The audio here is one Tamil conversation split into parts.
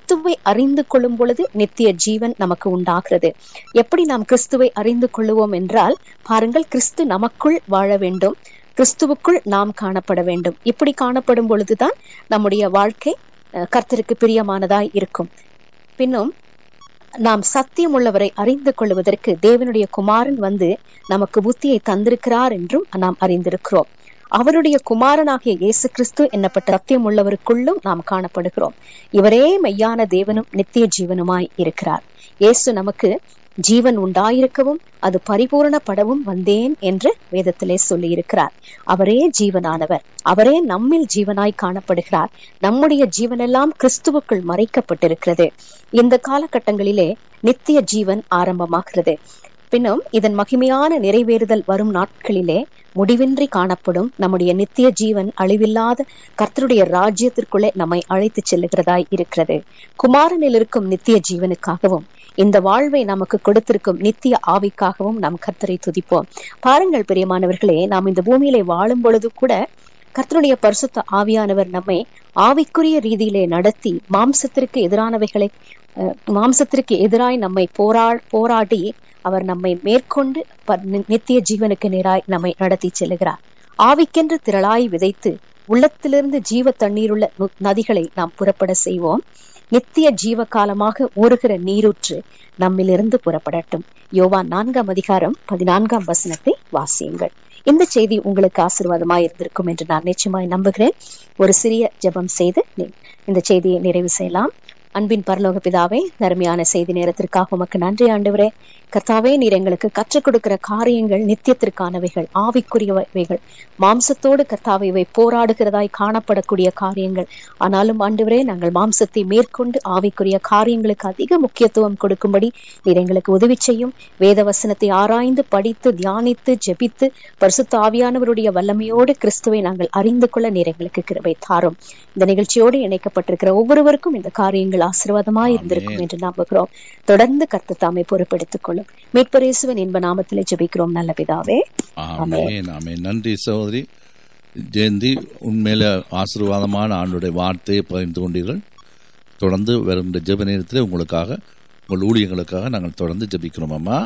கிறிஸ்துவை அறிந்து கொள்ளும் பொழுது நித்திய ஜீவன் நமக்கு உண்டாகிறது எப்படி நாம் கிறிஸ்துவை அறிந்து கொள்ளுவோம் என்றால் பாருங்கள் கிறிஸ்து நமக்குள் வாழ வேண்டும் கிறிஸ்துவுக்குள் நாம் காணப்பட வேண்டும் இப்படி காணப்படும் பொழுதுதான் நம்முடைய வாழ்க்கை அஹ், கர்த்தருக்கு பிரியமானதாய் இருக்கும் பின்னும் நாம் சத்தியம் உள்ளவரை அறிந்து கொள்வதற்கு தேவனுடைய குமாரன் வந்து நமக்கு புத்தியை தந்திருக்கிறார் என்றும் நாம் அறிந்திருக்கிறோம் அவருடைய குமாரனாகிய இயேசு கிறிஸ்து என்னப்பட்ட சத்தியம் உள்ளவருக்குள்ளும் நாம் காணப்படுகிறோம் இவரே மெய்யான தேவனும் நித்திய ஜீவனுமாய் இருக்கிறார் இயேசு நமக்கு ஜீவன் உண்டாயிருக்கவும் அது பரிபூரணப்படவும் வந்தேன் என்று வேதத்திலே சொல்லி இருக்கிறார் அவரே ஜீவனானவர் அவரே நம்மில் ஜீவனாய் காணப்படுகிறார் நம்முடைய ஜீவனெல்லாம் கிறிஸ்துவுக்குள் மறைக்கப்பட்டிருக்கிறது இந்த காலகட்டங்களிலே நித்திய ஜீவன் ஆரம்பமாகிறது பின்னும் இதன் மகிமையான நிறைவேறுதல் வரும் நாட்களிலே முடிவின்றி காணப்படும் நம்முடைய நித்திய ஜீவன் அழிவில்லாத கர்த்தருடைய ராஜ்யத்திற்குள்ளே நம்மை அழைத்துச் செல்லுகிறதாய் இருக்கிறது குமாரனில் இருக்கும் நித்திய ஜீவனுக்காகவும் இந்த வாழ்வை நமக்கு கொடுத்திருக்கும் நித்திய ஆவிக்காகவும் நாம் கர்த்தரை துதிப்போம் பாருங்கள் பிரியமானவர்களே நாம் இந்த பூமியிலே வாழும் பொழுது கூட கர்த்தருடைய பரிசுத்த ஆவியானவர் நம்மை ஆவிக்குரிய ரீதியிலே நடத்தி மாம்சத்திற்கு எதிரானவைகளை அஹ், மாம்சத்திற்கு எதிராய் நம்மை போரா போராடி அவர் நம்மை மேற்கொண்டு ப- நி- நித்திய ஜீவனுக்கு நேராய் நம்மை நடத்தி செல்லுகிறார் ஆவிக்கென்று திரளாய் விதைத்து உள்ளத்திலிருந்து ஜீவ தண்ணீருள்ள நு- நதிகளை நாம் புறப்பட செய்வோம் நித்திய ஜீவ காலமாக ஊறுகிற நீரூற்று நம்மிலிருந்து புறப்படட்டும் யோவான் நான்காம் அதிகாரம் பதினான்காம் வசனத்தை வாசியுங்கள் இந்த செய்தி உங்களுக்கு ஆசீர்வாதமாய் இருந்திருக்கும் என்று நான் நிச்சயமாய் நம்புகிறேன் ஒரு சிறிய ஜெபம் செய்து நி- இந்த செய்தியை நிறைவு செய்யலாம் அன்பின் பரலோக பிதாவே நருமையான செய்தி நேரத்திற்காக உமக்கு நன்றி ஆண்டவரே கர்த்தாவே நீர் எங்களுக்கு கற்றுக் கொடுக்கிற காரியங்கள் நித்தியத்திற்கானவைகள் ஆவிக்குரியவைகள் மாம்சத்தோடு கர்த்தாவே இவை போராடுகிறதாய் காணப்படக்கூடிய காரியங்கள் ஆனாலும் ஆண்டவரே நாங்கள் மாம்சத்தை மேற்கொண்டு ஆவிக்குரிய காரியங்களுக்கு அதிக முக்கியத்துவம் கொடுக்கும்படி நீர் எங்களுக்கு உதவி செய்யும் வேத வசனத்தை ஆராய்ந்து படித்து தியானித்து ஜெபித்து பரிசுத்த ஆவியானவருடைய வல்லமையோடு கிறிஸ்துவை நாங்கள் அறிந்து கொள்ள நீர் எங்களுக்கு கிருபை தாரும் இந்த நிகழ்ச்சியோடு இணைக்கப்பட்டிருக்கிற ஒவ்வொருவருக்கும் இந்த காரியங்கள் ஆசீர்வாதமாய் இருந்திருக்கும் என்று நம்புகிறோம் தொடர்ந்து கர்த்தர் தாமை பொறுப்பெடுத்துக் கொள்ளும் மீட்பரேசுவன் இன்ப நாமத்திலே ஜெபிக்கிறோம் நல்ல பிதாவே ஆமென் ஆமென் நன்றி சகோதரி ஜெயந்தி உண்மையில ஆசீர்வாதமான ஆண்டுடைய வார்த்தையை பகிர்ந்து கொண்டீர்கள் தொடர்ந்து வருகின்ற ஜெப நேரத்தில் உங்களுக்காக உங்கள் ஊழியங்களுக்காக நாங்கள் தொடர்ந்து ஜெபிக்கிறோம் அம்மா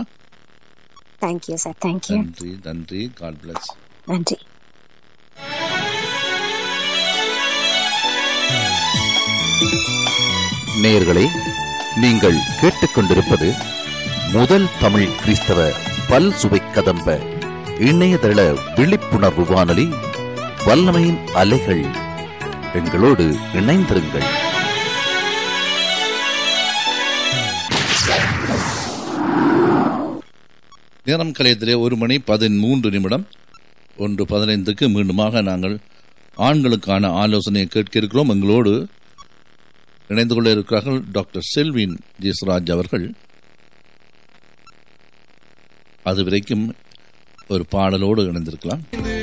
தேங்க்யூ சார் தேங்க்யூ நன்றி நன்றி காட் பிளஸ் நன்றி நேயர்களே நீங்கள் கேட்டுக்கொண்டிருப்பது முதல் தமிழ் கிறிஸ்தவ பல் சுவை கதம்ப இணையதள விழிப்புணர்வு வானொலி வல்லமையின் அலைகள் எங்களோடு இணைந்திருங்கள் நேரம் கலையத்திலே ஒரு மணி பதிமூன்று நிமிடம் ஒன்று பதினைந்துக்கு மீண்டுமாக நாங்கள் ஆண்களுக்கான ஆலோசனையை கேட்க இருக்கிறோம் எங்களோடு இணைந்து கொள்ள இருக்கிறார்கள் டாக்டர் செல்வின் ஜெயஸ்ராஜ் அவர்கள் அது வரைக்கும் ஒரு பாடலோடு இணைந்திருக்கலாம்